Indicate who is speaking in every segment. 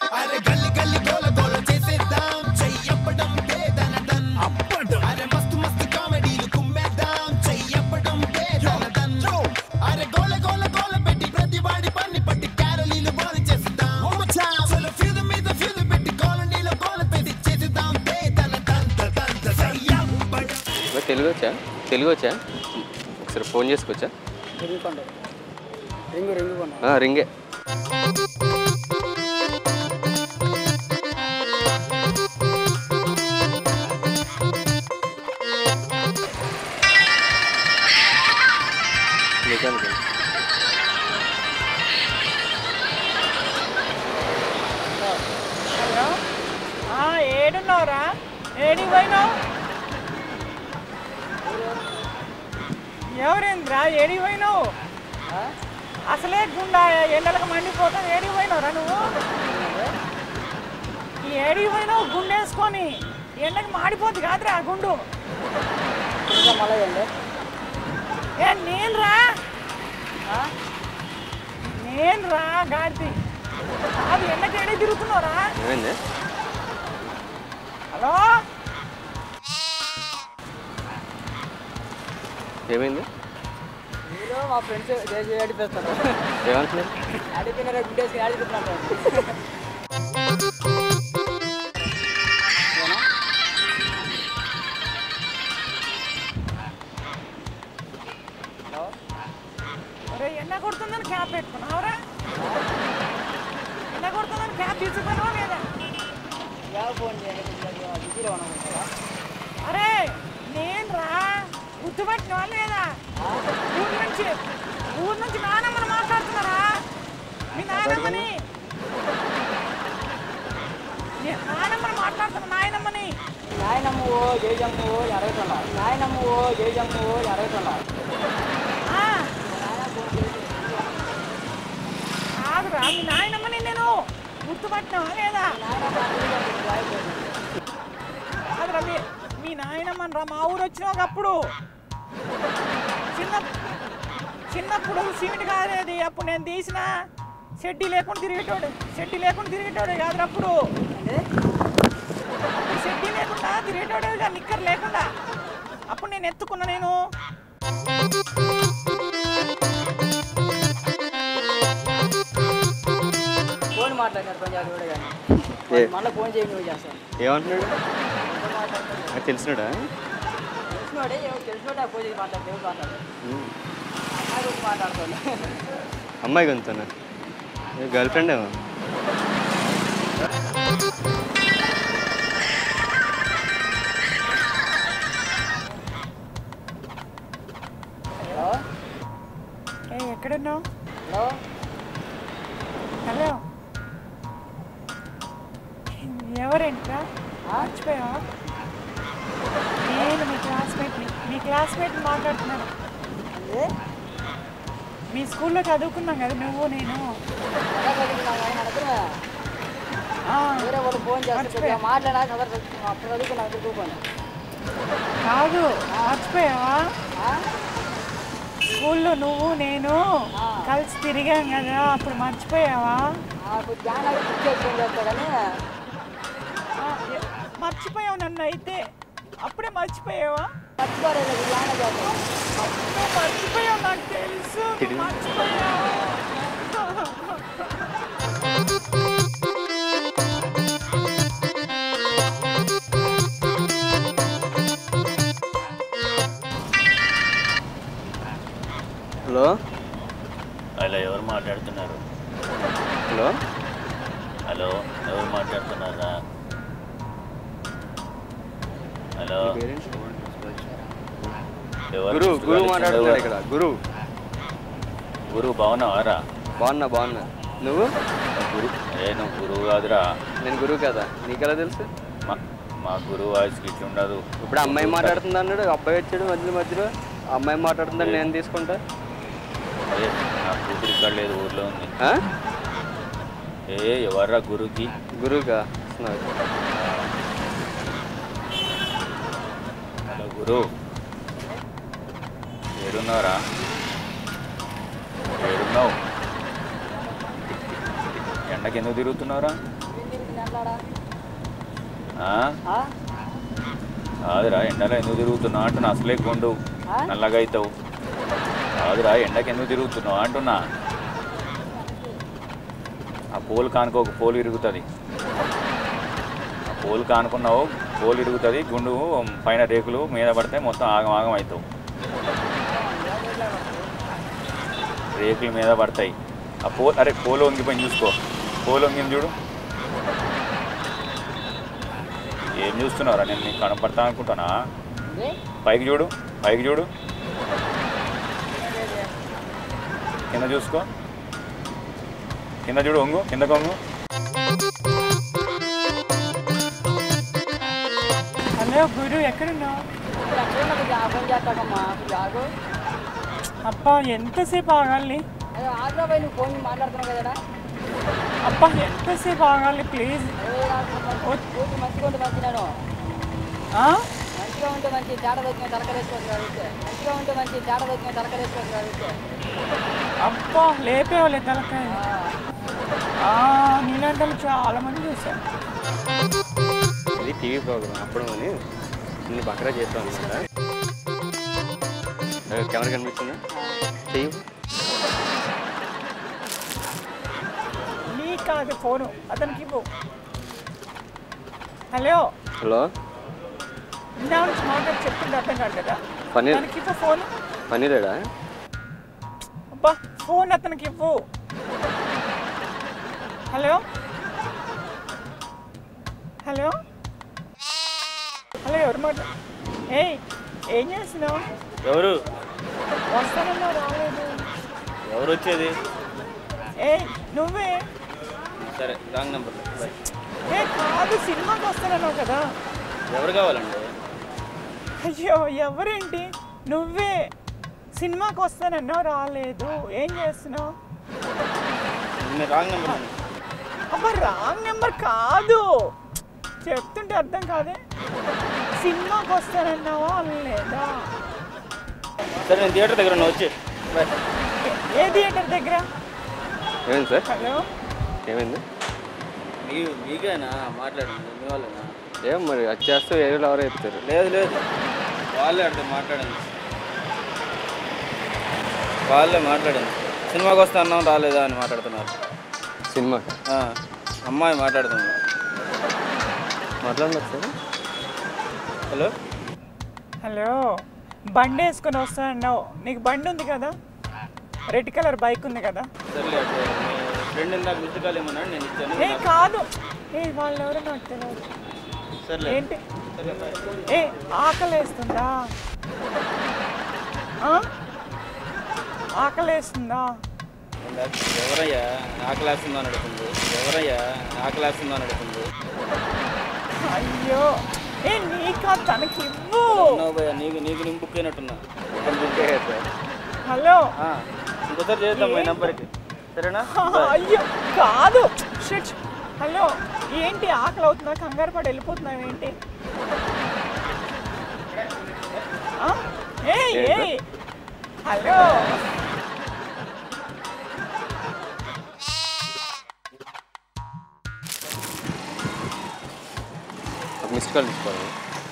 Speaker 1: అరే గల్లి గల్లి గోల గోల చేసేద్దాం చెయ్యప్పడం పేదనదన్ అరే మస్తు మస్తు కామెడీలు కుమ్మేద్దాం చెయ్యప్పడం పేదనదన్ అరే గోల గోల గోల పెట్టి ప్రతి వాడి పని పట్టి క్యారలీలు బాల్ చేసేద్దాం చలో ఫ్యూజ్ మీద ఫ్యూజ్ పెట్టి కాలనీలో గోల పెట్టి చేసేద్దాం పేదనదన్ చెయ్యప్పడం
Speaker 2: ఇవ్వ తెలుగు వచ్చా తెలుగు వచ్చా ఒకసారి ఫోన్ చేసుకోవచ్చా
Speaker 3: రింగు కొండ రింగు రింగు కొండ
Speaker 2: ఆ, రింగే నిజానికి
Speaker 4: హలో ఆ, ఏడున్నావురా ఏడికి పోయినావు ఎవరేంద్రా ఏడికి పోయినావు అసలే గుండా ఎండలకు మండిపోతావు ఏడికి పోయినావురా నువ్వు ఈ ఏడికి పోయినావు గుండేసుకొని ఎండకి మాడిపోద్ది కాదురా ఆ గుండు
Speaker 3: ఇంకా మళ్ళీ అండి
Speaker 4: ఏ నేను రా నేను రా గాడిది కాదు ఎండకి ఏడికి తిరుగుతున్నావురా
Speaker 2: ఏమైంది
Speaker 4: హలో
Speaker 2: ఏమైంది
Speaker 3: మీరు మా ఫ్రెండ్స్ చేసి ఏడిపిస్తారు
Speaker 2: ఏమంటున్నారు
Speaker 3: ఆడిపోయినారు గుడ్డేసి ఆడిపోతున్నారు
Speaker 4: ఒరే ఎండ కొడుతుందని క్యాప్ పెట్టుకున్నావురా ఎండ కొడుతుందని క్యాప్ తీసుకున్నావా లేదా
Speaker 3: ఫోన్ చేయండి బిజీలో ఉన్నాం
Speaker 4: అరే నేను రా గుర్తుపట్టినవా లేదా ఊరు నుంచి ఊరు నుంచి నానమ్మని మాట్లాడుతున్నారా మీ నాయనమ్మని నీ నాయనమ్మని మాట్లాడుతున్నా నాయనమ్మని
Speaker 3: నాయనమ్మ ఓ జయజమ్మ ఓ అరవై నాయనమ్మ ఓ జయజమ్మ ఓ అరవై
Speaker 4: ఆ, కాదురా మీ నాయనమ్మని నేను గుర్తుపట్టినవా లేదా కాదురా మీ మీ నాయనమ్మని రా మా ఊరు వచ్చినావు అప్పుడు చిన్న చిన్నప్పుడు సిమెంట్ కాదేది అప్పుడు నేను తీసిన షెడ్డీ లేకుండా తిరిగేటోడు షెడ్డీ లేకుండా తిరిగేటోడే కాదురా అప్పుడు అప్పుడు షెడ్డీ లేకుండా తిరిగేటోడే కదా నిక్కర్ లేకుండా అప్పుడు నేను ఎత్తుకున్నా నేను
Speaker 3: ఫోన్ మాట్లాడినారు కొంచెం కూడా కానీ
Speaker 2: ఏ.
Speaker 3: మళ్ళీ ఫోన్ చేయండి నువ్వు చేస్తాను
Speaker 2: ఏమంటున్నాడు నాకు తెలిసినాడా
Speaker 3: తెలిసినోడే ఎవరు తెలిసినోడే ఫోన్ చేసి మాట్లాడితే ఎవరు మాట్లాడారు అమ్మాయి గురించి మాట్లాడుకోండి
Speaker 2: అమ్మాయి గొంతున్నా గర్ల్ ఫ్రెండ్ ఏమో
Speaker 3: హలో
Speaker 4: ఏ ఎక్కడున్నావు
Speaker 3: హలో
Speaker 4: హలో ఎవరేంట్రా మర్చిపోయావా నేను మీ క్లాస్మేట్ని మీ క్లాస్మేట్ని మాట్లాడుతున్నాను
Speaker 3: అంటే
Speaker 4: మీ స్కూల్లో చదువుకున్నాం కదా నువ్వు నేను
Speaker 3: ఎలా చదువుకున్నావు కానీ అడుగుతున్నా
Speaker 4: ఆ,
Speaker 3: వేరే వాళ్ళు ఫోన్ చేస్తే
Speaker 4: మర్చిపోయా.
Speaker 3: కొద్దిగా మాట్లాడా చదువు అప్పుడు చదువుకున్నాను చదువుకోండి
Speaker 4: కాదు మర్చిపోయావా
Speaker 3: ఆ?
Speaker 4: స్కూల్లో నువ్వు నేను కలిసి తిరిగాం కదా అప్పుడు మర్చిపోయావా
Speaker 3: నాకు ధ్యానాలు బుక్ చేసుకొని చెప్తా కానీ
Speaker 4: ఆ, ఎ- మర్చిపోయావు నన్ను అయితే అప్పుడే మర్చిపోయావా
Speaker 3: మర్చిపోలేదు ధ్యానం చేస్తాను
Speaker 4: నువ్వు మర్చిపోయావు నాకు తెలుసు నువ్వు
Speaker 2: తిరిగి.
Speaker 4: మర్చిపోయావు
Speaker 2: హలో
Speaker 5: హలో ఎవరు మాట్లాడుతున్నారు
Speaker 2: హలో
Speaker 5: హలో ఎవరు మాట్లాడుతున్నారా హలో ఎవరు
Speaker 2: గురు
Speaker 5: మిస్టర్
Speaker 2: గురు
Speaker 5: గారు
Speaker 2: మాట్లాడుతున్నాడు
Speaker 5: ఎవరు?
Speaker 2: ఇక్కడ గురు
Speaker 5: గురు బాగున్నావారా
Speaker 2: బాగున్నా బాగున్నా నువ్వు
Speaker 5: గురు ఏ నువ్వు గురువు కాదురా
Speaker 2: నేను గురువు కదా నీకెలా తెలుసు
Speaker 5: మా మా గురువు వాయిస్ ఇట్లా ఉండదు
Speaker 2: ఇప్పుడు అమ్మాయి మాట్లాడుతుంది అన్నాడు అబ్బాయి వచ్చాడు మధ్యలో మధ్యలో ఆ అమ్మాయి మాట్లాడుతుందని నేను తీసుకుంటా
Speaker 5: ఏ, నా కూతురు ఇక్కడ లేదు ఊర్లో ఉంది
Speaker 2: ఆ?
Speaker 5: ఏ ఎవర్రా గురుకి
Speaker 2: గురువుగా వస్తున్నాడు.
Speaker 5: హలో గురు ఏడున్నారా ఏడున్నావు ఎండకి ఎందుకు తిరుగుతున్నారా
Speaker 3: మాట్లాడా
Speaker 5: ఆ?
Speaker 3: ఆ?
Speaker 5: కాదురా ఎండలో ఎందుకు తిరుగుతున్నావు అంటున్నా అసలే కొండు
Speaker 3: ఆ?
Speaker 5: నల్లగా అవుతావు కాదురా ఎండకి ఎందుకు తిరుగుతున్నావు అంటున్నా ఆ పోలు కానుకో ఒక పోలు ఇరుగుతుంది ఆ పోలు కానుకున్నావు పోలు ఇరుగుతుంది గుండు పైన రేకులు మీద పడితే మొత్తం ఆగం ఆగం అవుతావు రేకుల మీద పడతాయి ఆ పో అరే పోలు వంగిపోయి చూసుకో పోలు వంగింది చూడు ఏం చూస్తున్నావురా నేను నీకు కనపడతా అనుకుంటానా
Speaker 3: ఏ?
Speaker 5: పైకి చూడు పైకి చూడు కింద చూసుకో కింద చూడు ఒంగు కింద కొంగు
Speaker 4: హలో గురు ఎక్కడున్నావు
Speaker 3: ఇక్కడ ఎక్కడ ఉన్నా కొంచెం ఆ పని చేస్తాకమ్మా కొంచెం ఆగు
Speaker 4: అబ్బా ఎంతసేపు ఆగాలి
Speaker 3: అదే ఆగ్రా పోయి నువ్వు ఫోన్ మాట్లాడుతున్నావు కదా
Speaker 4: అబ్బా ఎంతసేపు ఆగాలి ప్లీజ్
Speaker 3: కూతురు మంచిగా ఉంటే మంచి నేను
Speaker 4: ఆ?
Speaker 3: మంచిగా ఉంటే మంచి తేడా దొరికిన తలకరేసుకోవచ్చు కాబట్టి మంచిగా ఉంటే మంచి తేడా దొరికిన తలకరేసుకోవచ్చు కాబట్టి
Speaker 4: అబ్బా లేపేవాళ్ళే తలకాయ ఆ, నీలాంటి చాలా మంది చూసాను
Speaker 2: ఇది టీవీ ప్రోగ్రామ్ అప్పుడు అని నేను బక్రా చేస్తాను అనమాట కెమెరా కనిపిస్తుందా చెయ్యి
Speaker 4: నీ కాదు ఫోను అతనికి ఇవ్వు హలో
Speaker 2: హలో
Speaker 4: ఇందా నుంచి మాట్లాడి చెప్తుంటే అర్థం కాదు కదా
Speaker 2: పన్నీర్
Speaker 4: అతనికి ఇవ్వు ఫోను
Speaker 2: పన్నీరేడా
Speaker 4: అబ్బా ఫోన్ అతనికి ఇవ్వు హలో హలో హలో ఎవరు మాట ఏయ్ ఏం చేస్తున్నావు
Speaker 5: ఎవరు
Speaker 4: వస్తానన్నా రాలేదు
Speaker 5: ఎవరు వచ్చేది
Speaker 4: ఏయ్ నువ్వే
Speaker 5: సరే రాంగ్ నెంబర్
Speaker 4: ఏ కాదు సినిమాకి వస్తానన్నావు కదా
Speaker 5: ఎవరు కావాలండి
Speaker 4: అయ్యో ఎవరేంటి నువ్వే సినిమాకి వస్తానన్నావు రాలేదు ఏం చేస్తున్నావు
Speaker 5: రాంగ్ నెంబర్
Speaker 4: అబ్బా రాంగ్ నెంబర్ కాదు చెప్తుంటే అర్థం కాదే సినిమాకి వస్తానన్నావా లేదా
Speaker 5: సరే నేను థియేటర్ దగ్గర ఉన్నా వచ్చి
Speaker 4: ఏ- ఏ థియేటర్ దగ్గర
Speaker 2: ఏమైంది సార్
Speaker 4: హలో
Speaker 2: ఏమైంది
Speaker 5: మీ మీకేనా మాట్లాడండి మీ వాళ్ళేనా
Speaker 2: ఏం మరి అది చేస్తే వేరే ఎవరో చెప్తారు
Speaker 5: లేదు లేదు వాళ్ళే అడితే మాట్లాడండి వాళ్ళే మాట్లాడండి సినిమాకి వస్తా అన్నాం రాలేదా అని మాట్లాడుతున్నారు
Speaker 2: సినిమా
Speaker 5: ఆ, అమ్మాయి మాట్లాడుతుంది
Speaker 2: మాట్లాడండి సార్
Speaker 5: హలో
Speaker 4: హలో బండి వేసుకొని వస్తానన్నావు నీకు బండి ఉంది కదా రెడ్ కలర్ బైక్ ఉంది కదా
Speaker 5: సర్లే అంటే మీ ఫ్రెండ్ ఇందాక మిస్డ్ కాల్ ఏమన్నాడు నేను ఇచ్చాను
Speaker 4: ఏ కాదు ఏ వాళ్ళు ఎవరో నాకు తెలియదు
Speaker 5: సర్లే
Speaker 4: ఏంటి
Speaker 5: సరే బాయ్.
Speaker 4: ఏ ఆకలేస్తుందా ఆ? ఆకలేస్తుందా
Speaker 5: ఇందాక ఎవరయ్యా నా క్లాస్ ఉందో అని అడుగుతుంది ఎవరయ్యా నా క్లాస్ ఉందో అని అడుగుతుంది
Speaker 4: అయ్యో ఏ నీకా తనకి ఇవ్వు
Speaker 5: ఉన్నావు భయ్యా నీకు నీకు నేను బుక్ అయినట్టున్నా ఇక్కడ బుక్ అయ్యా సార్
Speaker 4: హలో
Speaker 5: ఆ, ఇంకోసారి చేద్దాం మీ నెంబర్కి సరేనా
Speaker 4: అయ్యో కాదు షిట్ హలో ఏంటి ఆకలి అవుతుందా కంగారు పడి వెళ్ళిపోతున్నావు ఏంటి ఆ? ఏయ్ ఏయ్ హలో
Speaker 2: ఒక మిస్డ్ కాల్ తీసుకోవాలి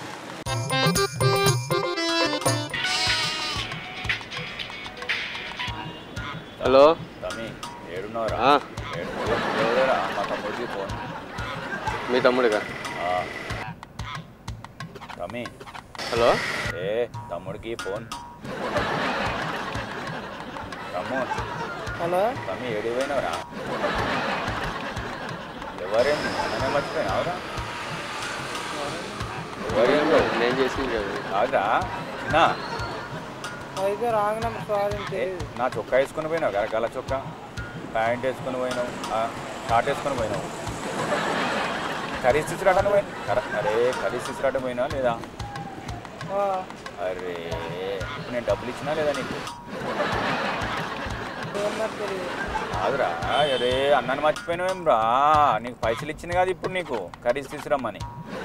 Speaker 2: హలో
Speaker 5: తమ్మి ఏడున్నావురా
Speaker 2: ఆ,
Speaker 5: ఏడు ఎవరురా? మా తమ్ముడికి ఫోన్
Speaker 2: మీ తమ్ముడిగా
Speaker 5: ఆ. తమ్మి
Speaker 2: హలో
Speaker 5: ఏ తమ్ముడికి ఫోన్ తమ్ము
Speaker 4: హలో
Speaker 5: తమ్మి ఏడిపోయినావురా ఎవరేంది అన్ననే మర్చిపోయినావురా ఎవరేందో
Speaker 2: నేను చేసింది కదా
Speaker 5: కాదురా నా
Speaker 4: అయితే రాంగ్ నెంబర్ సారీ
Speaker 5: ఏ, నా చొక్కా వేసుకొని పోయినావు కదా గల చొక్కా ప్యాంట్ వేసుకొని పోయినావు ఆ, షార్ట్ వేసుకొని పోయినావు కర్రీస్ తీసుకురావడానికి పోయి కర- అరే కర్రీస్ తీసుకురావడం పోయినా లేదా అరే ఇప్పుడు నేను డబ్బులు ఇచ్చినా లేదా నీకు కాదురా అరే అన్నాన్ని మర్చిపోయినావేం రా నీకు పైసలు ఇచ్చింది కాదు ఇప్పుడు నీకు కర్రీస్ తీసుకురమ్మని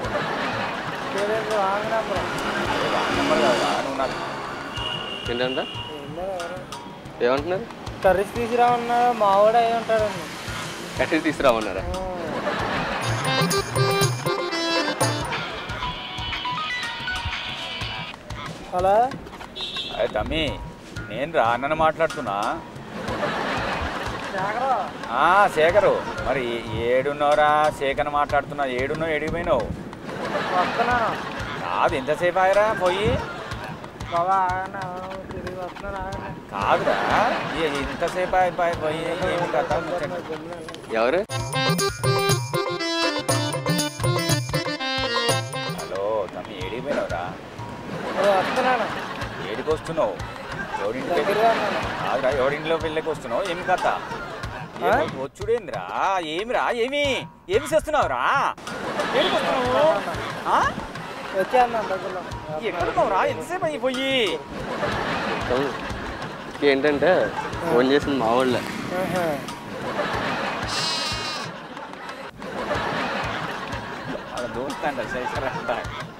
Speaker 4: రాంగ్ నెంబర్
Speaker 5: అరే, రాంగ్ నెంబర్ కాదురా, నువ్వు నాకు
Speaker 2: ఏంటంట ఏమంటున్నారు
Speaker 4: కర్రీస్ తీసుకురామన్నా మావాడు అయి ఉంటాడండి
Speaker 2: కట్టేసి తీసుకురామన్నారా
Speaker 6: హలో
Speaker 5: అదే తమ్మి నేను రా అన్నను మాట్లాడుతున్నా
Speaker 6: శేఖరు
Speaker 5: ఆ, శేఖరు మరి ఏడున్నవరా శేఖర్ మాట్లాడుతున్నా ఏడున్నావు ఏడిపోయినావు
Speaker 6: వస్తున్నాను
Speaker 5: కాదు ఎంతసేపు ఆయరా పోయి
Speaker 6: బాబా ఆగండి తిరిగి వస్తున్నాను ఆగండి
Speaker 5: కాదురా ఏ- ఇంతసేపు అయిపోయి పోయి ఏమి కథ ముచ్చట?
Speaker 2: ఎవరు
Speaker 5: హలో తమ్మి ఏడిపోయినావురా
Speaker 6: ఇప్పుడు వస్తున్నాను
Speaker 5: ఏడికి వస్తున్నావు ఎవరింటికి
Speaker 6: దగ్గరగా ఉన్నాను
Speaker 5: కాదురా ఎవరింట్లో పెళ్ళికి వస్తున్నావు ఏమి కథ ఏమో వచ్చుడేందిరా ఏమిరా ఏమి ఏమి చేస్తున్నావురా ఏడికి వస్తున్నావు ఆ?
Speaker 6: వచ్చాను దగ్గరలో
Speaker 5: ఎక్కడున్నావురా ఎంతసేపు అయిపోయి
Speaker 2: అవును. ఏంటంటే ఫోన్ చేసింది మా వాళ్ళే
Speaker 6: ఆహా.
Speaker 5: వాళ్ళ దోస్త్ అంట శేఖర్ అంట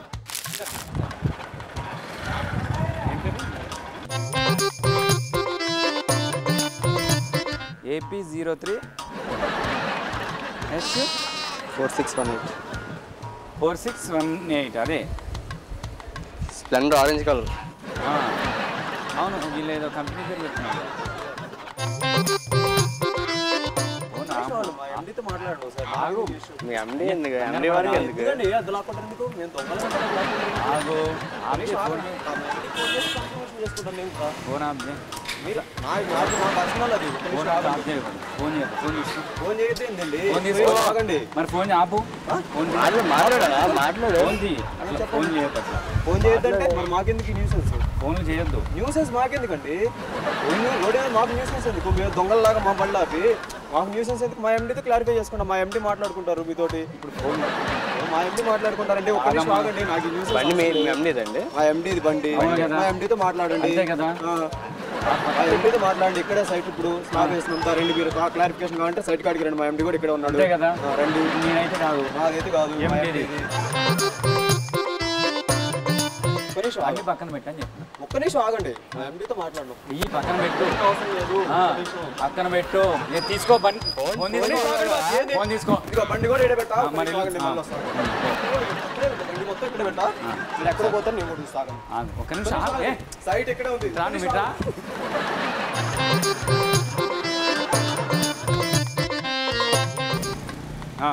Speaker 5: AP zero three S
Speaker 2: four six one eight
Speaker 5: four six one eight అదే
Speaker 2: స్ప్లెండర్ ఆరెంజ్ కలర్
Speaker 5: ఆ. అవును వీళ్ళు ఏదో కంపెనీ పేరు చెప్తున్నారు అవునా? ఆగు
Speaker 2: మీ ఎండి ఎందుకు ఎండి వారికి ఎందుకు
Speaker 5: ఆగు ఆపే ఫోన్ ఫోన్ ఆపే ఫోన్ ఆపు, ఆపు చేయకు. ఫోన్ చేయకు. ఫోన్ తీసుకో. ఫోన్ తీసుకో మరి ఫోన్ ఆపు ఫోన్ తీ.
Speaker 2: మాట్లాడా మాట్లాడు
Speaker 5: ఫోన్ తీ అట్లా ఫోన్ చేయొద్దు అట్లా
Speaker 7: ఫోన్ చేయొద్దంటే మరి మాకెందుకు న్యూసెన్స్
Speaker 5: ఫోన్లు చేయొద్దు
Speaker 7: న్యూసెన్స్ మాకెందుకండి రోడ్డు మీద మాకు న్యూసెన్స్ ఎందుకు మేము దొంగలలాగా మా బండ్లు ఆపి మాకు న్యూసెన్స్ ఎందుకు మా ఎండితో క్లారిఫై చేసుకుంటాం మా ఎండి మాట్లాడుకుంటారు మీతోటి
Speaker 5: ఇప్పుడు ఫోన్
Speaker 7: మా ఎండి మాట్లాడుకుంటారండి ఒక నిమిషం ఆగండి నాకు ఈ న్యూసెన్స్
Speaker 2: బండి మీ మీ ఎండిదండి
Speaker 7: మా ఎండిది బండి
Speaker 5: అవును కదా.
Speaker 7: మా ఎండితో మాట్లాడండి
Speaker 5: అంతే కదా.
Speaker 7: ఆ. మా ఎండితో మాట్లాడండి ఇక్కడే సైట్ ఇప్పుడు స్లాబ్ వేసినంత రండి మీరు క్లారిఫికేషన్ కావాలంటే సైట్ కాడికి రండి మా ఎండి కూడా ఇక్కడ ఉన్నాడు
Speaker 5: అంతే కదా
Speaker 7: ఆ, రండి
Speaker 5: నేనైతే కాదు
Speaker 7: నాదైతే కాదు మా
Speaker 5: ఎండిది.
Speaker 7: ఎండిది. ఒక్క నిమిషం
Speaker 5: అన్ని
Speaker 7: ఆగండి.
Speaker 5: పక్కన పెట్టని చెప్తున్నా
Speaker 7: ఒక్క నిమిషం ఆగండి మా ఎండితో మాట్లాడను
Speaker 5: ఈ పక్కన పెట్టు
Speaker 7: అవసరం లేదు
Speaker 5: ఆ,
Speaker 7: ఒక్క నిమిషం.
Speaker 5: పక్కన పెట్టు నేను తీసుకో బండి ఫోన్ తీసుకో
Speaker 7: ఏంది?
Speaker 5: ఫోన్ తీసుకో
Speaker 7: ఇదిగో బండి కూడా ఇక్కడ పెట్టా
Speaker 5: ఆ, మరి
Speaker 7: ఆగండి, మళ్ళీ వస్తాను. బండి మొత్తం ఇక్కడ పెట్టా మీరు ఎక్కడ పోతారు నేను కూడా చూస్తాను
Speaker 5: ఆ, ఒక్క నిమిషం ఆగు. ఏ,
Speaker 7: సైట్ ఇక్కడే ఉంది
Speaker 5: రా నువ్వు ఇట్రా. ఆ.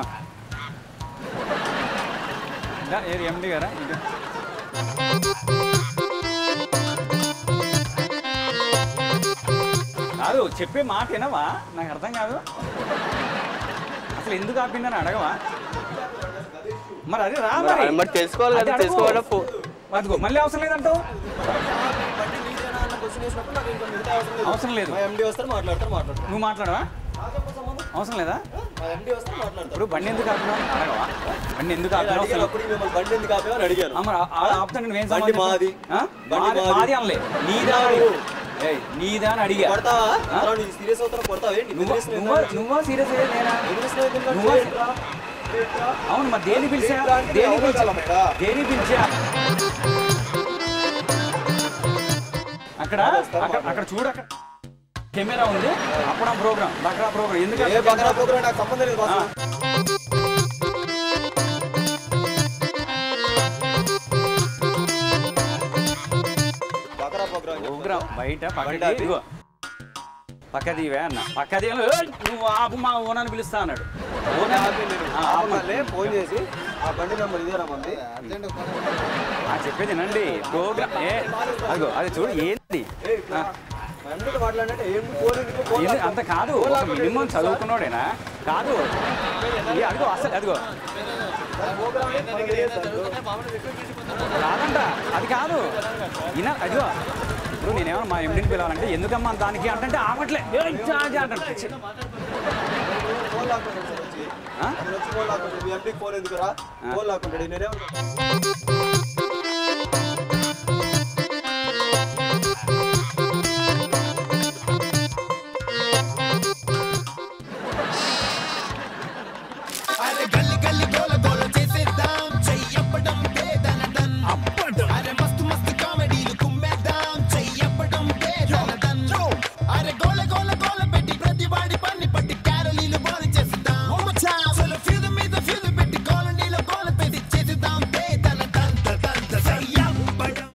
Speaker 5: దా, ఏది ఎండి గారా ఇటు. కాదు చెప్పే మాట వినవా నాకు అర్థం కాదు అసలు ఎందుకు ఆపిందని అడగవా మరి అది రా మరి
Speaker 2: మరి తెలుసుకోవాలి
Speaker 5: అది
Speaker 2: కదా
Speaker 5: అడుగు.
Speaker 2: తెలుసుకోవాలా ఫో
Speaker 5: అదిగో మళ్ళీ అవసరం లేదంటావు
Speaker 7: బండి నీదేనా అన్న క్వశ్చన్ వేసినప్పుడు నాకు ఇంకా మిగతా అవసరం లేదు
Speaker 5: అవసరం లేదు
Speaker 7: మా ఎండి వస్తారు మాట్లాడతారు మాట్లాడతారు
Speaker 5: నువ్వు మాట్లాడవా అవసరం లేదా
Speaker 7: మా ఎండి వస్తారు మాట్లాడతారు
Speaker 5: ఇప్పుడు బండి ఎందుకు ఆపినావు అడగవా బండి ఎందుకు
Speaker 7: నేను
Speaker 5: ఆపినావు
Speaker 7: అడిగాను
Speaker 5: అసలు
Speaker 7: అప్పుడు మిమ్మల్ని బండి ఎందుకు ఆపేవని అడిగాను
Speaker 5: ఆ, మరి ఆ- ఆ ఆపుతాను నువ్వేం
Speaker 7: బండి
Speaker 5: సమాధానం
Speaker 7: మాది.
Speaker 5: ఆ?
Speaker 7: బండి
Speaker 5: మాది
Speaker 7: మాది.
Speaker 5: మాది అనలే నీదా అని అడిగా. ఏయ్, నీదా అని అడిగా
Speaker 7: కొడతావా
Speaker 5: ఆ?
Speaker 7: అసలు నువ్వు సీరియస్ అవుతావు కొడతావా ఏంటి
Speaker 5: నువ్వు
Speaker 7: బెదిరిస్తున్నావు
Speaker 5: నువ్వా
Speaker 7: ఏంటి?
Speaker 5: నువ్వా సీరియస్ అయ్యే నేనా
Speaker 7: బెదిరిస్తున్నావు ఎందుకు?
Speaker 5: నువ్వా?
Speaker 7: ఏంట్రా? ఏంట్రా?
Speaker 5: అవును మరి దేని పిలిచా
Speaker 7: ఏంట్రా అంటే
Speaker 5: దేని
Speaker 7: ఎవరో
Speaker 5: పిలిచా
Speaker 7: కాలమ్మా.
Speaker 5: దేని పిలిచా అక్కడ అక్కడ అక్కడ చూడు అక్కడ కెమెరా ఉంది అప్పుడు ఆ ప్రోగ్రామ్ బక్రా ప్రోగ్రామ్ ఎందుకు
Speaker 7: ఏ బకరా ప్రోగ్రామ్ నాకు సంబంధం లేదు బాసు. బకరా ప్రోగ్రామ్ చెప్పు.
Speaker 5: ప్రోగ్రామ్ బయట
Speaker 7: బండి
Speaker 5: పక్కకి
Speaker 7: ఆపి.
Speaker 5: ఇదిగో. పక్కదివే అన్న పక్కది నువ్వు ఆపు మా ఓనని పిలుస్తా అన్నాడు ఓనర్
Speaker 7: ఆపి నేను
Speaker 5: ఆ, ఆపు.
Speaker 7: ఆపగానే ఫోన్ చేసి ఆ బండి నెంబర్ ఇదేరా మంది
Speaker 5: ఆ, చెప్పేది నండి ప్రోగ్రామ్ ఏ అదిగో అది చూడు ఏంటి
Speaker 7: ఏ, ఇట్లా మా ఎండితో మాట్లాడినట్టే ఏం ఫోన్ ఎందుకు? ఫోన్
Speaker 5: ఏంది?
Speaker 7: లాక్కొని-
Speaker 5: అంత కాదు
Speaker 7: ఫోన్
Speaker 5: ఒక
Speaker 7: లాక్కొని
Speaker 5: మినిమం చదువుకున్నాడేనా కాదు ఏ, అదిగో అసలు అదిగో
Speaker 7: ప్రోగ్రామ్ ఏంటి? మనకి తెలియదు సార్.
Speaker 5: కాదంట అది కాదు ఈయన అదిగో ఇప్పుడు నేనేమన్నా మా ఎండిని పిలవాలంటే ఎందుకమ్మా దానికి అంటే ఆపట్లే ఏ, ఇచ్చా, ఇచ్చా అంటాడు ఛీ.
Speaker 7: ఫోన్ లాక్కుంటాడు సార్ వచ్చి
Speaker 5: ఆ?
Speaker 7: అతను వచ్చి ఫోన్ లాక్కుంటాడు మీ ఎండికి ఫోన్ ఎందుకురా ఫోన్ లాక్కుంటాడు నేనేమో